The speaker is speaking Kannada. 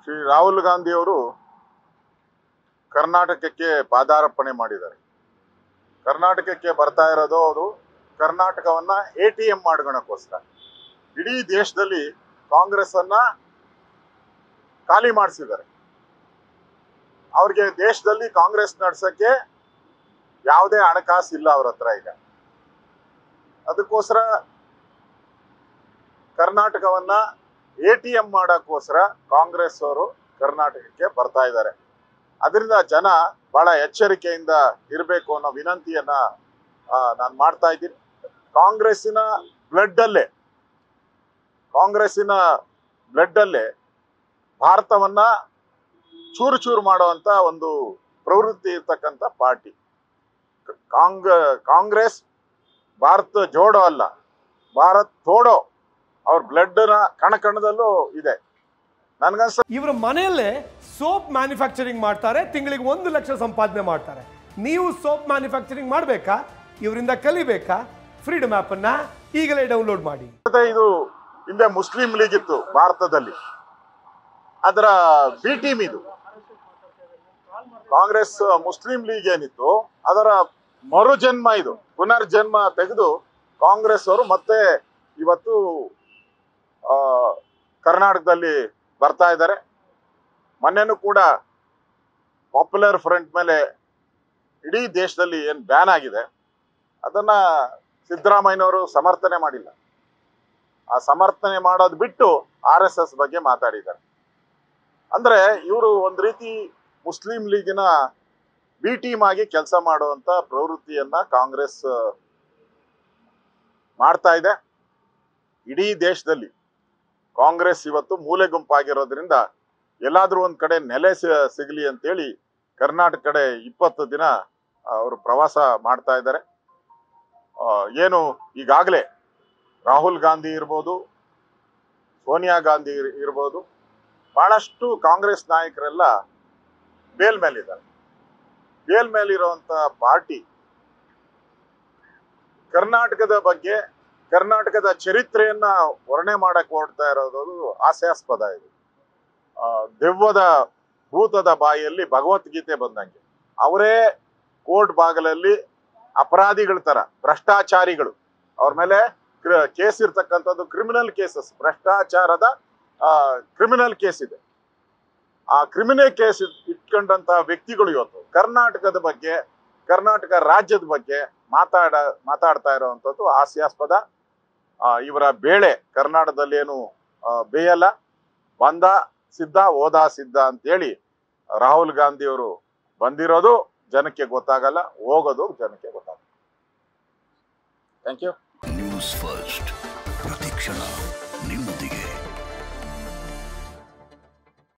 ಶ್ರೀ ರಾಹುಲ್ ಗಾಂಧಿ ಅವರು ಕರ್ನಾಟಕಕ್ಕೆ ಪಾದಾರ್ಪಣೆ ಮಾಡಿದ್ದಾರೆ ಕರ್ನಾಟಕಕ್ಕೆ ಬರ್ತಾ ಇರೋದು ಅವರು ಕರ್ನಾಟಕವನ್ನ ಎ ಟಿ ಎಂ ಮಾಡ್ಕೊಳಕ್ಕೋಸ್ಕರ ಇಡೀ ದೇಶದಲ್ಲಿ ಕಾಂಗ್ರೆಸ್ ಅನ್ನ ಖಾಲಿ ಮಾಡಿಸಿದ್ದಾರೆ ಅವ್ರಿಗೆ ದೇಶದಲ್ಲಿ ಕಾಂಗ್ರೆಸ್ ನಡ್ಸಕ್ಕೆ ಯಾವುದೇ ಹಣಕಾಸು ಇಲ್ಲ ಅವ್ರ ಹತ್ರ ಈಗ ಅದಕ್ಕೋಸ್ಕರ ಕರ್ನಾಟಕವನ್ನ ಎ ಟಿ ಎಂ ಮಾಡಕ್ಕೋಸ್ಕರ ಕಾಂಗ್ರೆಸ್ ಅವರು ಕರ್ನಾಟಕಕ್ಕೆ ಬರ್ತಾ ಇದ್ದಾರೆ ಅದರಿಂದ ಜನ ಬಹಳ ಎಚ್ಚರಿಕೆಯಿಂದ ಇರಬೇಕು ಅನ್ನೋ ವಿನಂತಿಯನ್ನ ನಾನು ಮಾಡ್ತಾ ಇದ್ದೀನಿ ಕಾಂಗ್ರೆಸ್ಸಿನ ಬ್ಲಡ್ ಅಲ್ಲೇ ಕಾಂಗ್ರೆಸ್ಸಿನ ಬ್ಲಡ್ ಅಲ್ಲೇ ಭಾರತವನ್ನ ಚೂರು ಚೂರು ಮಾಡುವಂತ ಒಂದು ಪ್ರವೃತ್ತಿ ಇರ್ತಕ್ಕಂಥ ಪಾರ್ಟಿ ಕಾಂಗ್ ಕಾಂಗ್ರೆಸ್ ಭಾರತ ಜೋಡೋ ಅಲ್ಲ ಭಾರತ್ ತೋಡೋ ಅವ್ರ ಬ್ಲಡ್ ನ ಕಣ ಕಣದಲ್ಲೂ ಇದೆ ನನ್ಗನ್ಸ ಇವರ ಮನೆಯಲ್ಲೇ ಸೋಪ್ ಮ್ಯಾನುಫ್ಯಾಕ್ಚರಿಂಗ್ ಮಾಡ್ತಾರೆ ತಿಂಗಳಿಗೆ ಒಂದು ಲಕ್ಷ ಸಂಪಾದನೆ ಮಾಡ್ತಾರೆ ನೀವು ಸೋಪ್ ಮ್ಯಾನುಫ್ಯಾಕ್ಚರಿಂಗ್ ಮಾಡಬೇಕಾ ಇವರಿಂದ ಕಲಿಬೇಕಾ ಫ್ರೀಡಮ್ ಆ್ಯಪನ್ನು ಈಗಲೇ ಡೌನ್ಲೋಡ್ ಮಾಡಿ ಮತ್ತೆ ಇದು ಹಿಂದೆ ಮುಸ್ಲಿಂ ಲೀಗ್ ಇತ್ತು ಭಾರತದಲ್ಲಿ ಅದರ ಬಿ ಟೀಮ್ ಇದು ಕಾಂಗ್ರೆಸ್ ಮುಸ್ಲಿಂ ಲೀಗ್ ಏನಿತ್ತು ಅದರ ಮರುಜನ್ಮ ಇದು ಪುನರ್ಜನ್ಮ ತೆಗೆದು ಕಾಂಗ್ರೆಸ್ ಅವರು ಮತ್ತೆ ಇವತ್ತು ಆ, ಕರ್ನಾಟಕದಲ್ಲಿ ಬರ್ತಾ ಇದ್ದಾರೆ ಮೊನ್ನೆನೂ ಕೂಡ ಪಾಪ್ಯುಲರ್ ಫ್ರಂಟ್ ಮೇಲೆ ಇಡೀ ದೇಶದಲ್ಲಿ ಏನು ಬ್ಯಾನ್ ಆಗಿದೆ ಅದನ್ನ ಸಿದ್ದರಾಮಯ್ಯನವರು ಸಮರ್ಥನೆ ಮಾಡಿಲ್ಲ ಆ ಸಮರ್ಥನೆ ಮಾಡೋದು ಬಿಟ್ಟು ಆರ್ ಎಸ್ ಎಸ್ ಬಗ್ಗೆ ಮಾತಾಡಿದ್ದಾರೆ ಅಂದ್ರೆ ಇವರು ಒಂದ್ ರೀತಿ ಮುಸ್ಲಿಂ ಲೀಗಿನ ಬಿ ಟೀಮ್ ಆಗಿ ಕೆಲಸ ಮಾಡುವಂತ ಪ್ರವೃತ್ತಿಯನ್ನ ಕಾಂಗ್ರೆಸ್ ಆ, ಮಾಡ್ತಾ ಇದೆ ಇಡೀ ದೇಶದಲ್ಲಿ ಕಾಂಗ್ರೆಸ್ ಇವತ್ತು ಮೂಲೆ ಗುಂಪಾಗಿರೋದ್ರಿಂದ ಎಲ್ಲಾದ್ರೂ ಒಂದ್ ಕಡೆ ನೆಲೆ ಸಿ- ಸಿಗ್ಲಿ ಅಂತೇಳಿ ಕರ್ನಾಟಕ ಕಡೆ ಇಪ್ಪತ್ತು ದಿನ ಅವರು ಪ್ರವಾಸ ಮಾಡ್ತಾ ಇದ್ದಾರೆ ಆ, ಏನು ಈಗಾಗಲೇ ರಾಹುಲ್ ಗಾಂಧಿ ಇರ್ಬೋದು ಸೋನಿಯಾ ಗಾಂಧಿ ಇರ್- ಇರ್ಬೋದು ಬಹಳಷ್ಟು ಕಾಂಗ್ರೆಸ್ ನಾಯಕರೆಲ್ಲ ಬೇಲ್ ಮೇಲಿದ್ದಾರೆ ಬೇಲ್ ಮೇಲಿರುವಂತ ಪಾರ್ಟಿ ಕರ್ನಾಟಕದ ಬಗ್ಗೆ ಕರ್ನಾಟಕದ ಚರಿತ್ರೆಯನ್ನ ವರ್ಣನೆ ಮಾಡಕ್ ಹೊರಡ್ತಾ ಇರೋದು ಹಾಸ್ಯಾಸ್ಪದ ಇದು ಆ, ದೆವ್ವದ ಭೂತದ ಬಾಯಿಯಲ್ಲಿ ಭಗವದ್ಗೀತೆ ಬಂದಂಗೆ ಅವರೇ ಕೋರ್ಟ್ ಬಾಗಿಲಲ್ಲಿ ಅಪರಾಧಿಗಳ ತರ ಭ್ರಷ್ಟಾಚಾರಿಗಳು ಅವ್ರ ಮೇಲೆ ಕೇಸ್ ಇರ್ತಕ್ಕಂಥದ್ದು ಕ್ರಿಮಿನಲ್ ಕೇಸಸ್ ಭ್ರಷ್ಟಾಚಾರದ ಕ್ರಿಮಿನಲ್ ಕೇಸ್ ಇದೆ ಆ ಕ್ರಿಮಿನಲ್ ಕೇಸ್ ಇಟ್ಕೊಂಡಂತ ವ್ಯಕ್ತಿಗಳು ಇವತ್ತು ಕರ್ನಾಟಕದ ಬಗ್ಗೆ ಕರ್ನಾಟಕ ರಾಜ್ಯದ ಬಗ್ಗೆ ಮಾತಾಡ ಮಾತಾಡ್ತಾ ಇರುವಂತದ್ದು ಹಾಸ್ಯಾಸ್ಪದ ಆ, ಇವರ ಬೇಳೆ ಕರ್ನಾಟಕದಲ್ಲಿ ಏನು ಆ, ಬೇಯಲ್ಲ ಬಂದ ಸಿದ್ಧ ಹೋದ ಸಿದ್ಧ ಅಂತೇಳಿ ರಾಹುಲ್ ಗಾಂಧಿ ಅವರು ಬಂದಿರೋದು ಜನಕ್ಕೆ ಗೊತ್ತಾಗಲ್ಲ ಹೋಗೋದು ಜನಕ್ಕೆ ಗೊತ್ತಾಗಲ್ಲ ಥ್ಯಾಂಕ್ ಯು ನ್ಯೂಸ್ ಫಸ್ಟ್ ಪ್ರತಿಕ್ಷಣ ನಿಮ್ಮೊಂದಿಗೆ